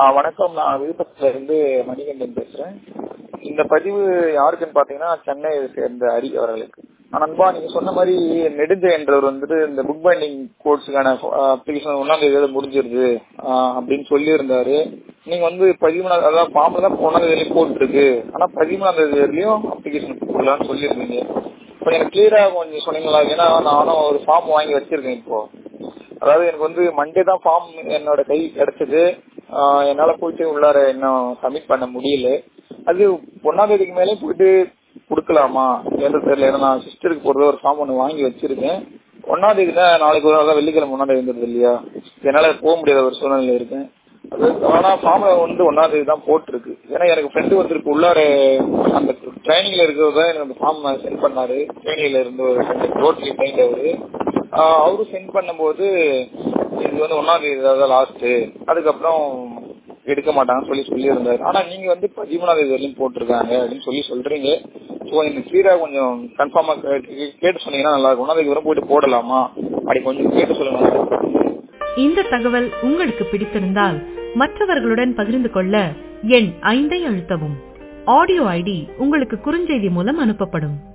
ஆ, வணக்கம் நான் விழுப்புரத்துல இருந்து மணிகண்டன் பேசுறேன் இந்த பதிவு யாருக்குன்னு பாத்தீங்கன்னா சென்னை சேர்ந்த ஹரி அவர்களுக்கு ஆ, நண்பா நீங்க சொன்ன மாதிரி நெடுஞ்ச என்றவர் வந்துட்டு இந்த புக் பைண்டிங் கோர்ஸுக்கான அப்ளிகேஷன் ஒன்னாம் தேதி முடிஞ்சிருது ஆ, அப்படின்னு சொல்லி இருந்தாரு நீங்க வந்து பதிமூணாம் அதாவது ஃபார்ம்ல தான் ஒன்னாம் தேதி போட்டுருக்கு ஆனா பதிமூணாம் தேதி வரையிலும் அப்ளிகேஷன் போடலாம்னு சொல்லியிருந்தீங்க இப்போ எனக்கு கிளியரா கொஞ்சம் சொன்னீங்களா ஏன்னா நானும் ஒரு ஃபார்ம் வாங்கி வச்சிருக்கேன் இப்போ அதாவது எனக்கு வந்து மண்டே தான் ஃபார்ம் என்னோட கை கிடைச்சது ஆஹ் என்னால போயிட்டு உள்ளார இன்னும் சப்மிட் பண்ண முடியல அது ஒன்னாம் தேதிக்கு மேலே போயிட்டு கொடுக்கலாமா என்று தெரியல ஏன்னா நான் சிஸ்டருக்கு போறது ஒரு ஃபார்ம் ஒன்று வாங்கி வச்சிருக்கேன் ஒன்னாம் தேதி தான் நாளைக்கு ஒரு நாள் தான் வெள்ளிக்கிழமை ஒன்னாம் தேதி வந்துருது இல்லையா என்னால போக முடியாத ஒரு சூழ்நிலை இருக்கேன் அது ஆனா ஃபார்ம்ல வந்து ஒன்னாம் தேதி தான் போட்டிருக்கு ஏன்னா எனக்கு ஃப்ரெண்டு ஒருத்தருக்கு உள்ளார அந்த ட்ரைனிங்ல இருக்கிறத எனக்கு அந்த ஃபார்ம் சென்ட் பண்ணாரு ட்ரைனிங்ல இருந்து ஒரு ரோட்லி ட்ரைன் அவரு ஆஹ் அவரு சென்ட் பண்ணும்போது இது வந்து ஒன்னாம் தேதி தான் லாஸ்ட் அதுக்கப்புறம் எடுக்க மாட்டாங்கன்னு சொல்லி சொல்லியிருந்தாரு ஆனா நீங்க வந்து பதிமூணாம் தேதி வரையும் போட்டிருக்காங்க அப்படின்னு சொல்லி சொல்றீங்க ஸோ எனக்கு கிளியரா கொஞ்சம் கன்ஃபார்மா கேட்டு சொன்னீங்கன்னா நல்லா இருக்கும் ஒன்னாம் தேதி வரை போயிட்டு போடலாமா அப்படி கொஞ்சம் கேட்டு சொல்லுங்க இந்த தகவல் உங்களுக்கு பிடித்திருந்தால் மற்றவர்களுடன் பகிர்ந்து கொள்ள எண் ஐந்தை அழுத்தவும் ஆடியோ ஐடி உங்களுக்கு குறுஞ்செய்தி மூலம் அனுப்பப்படும்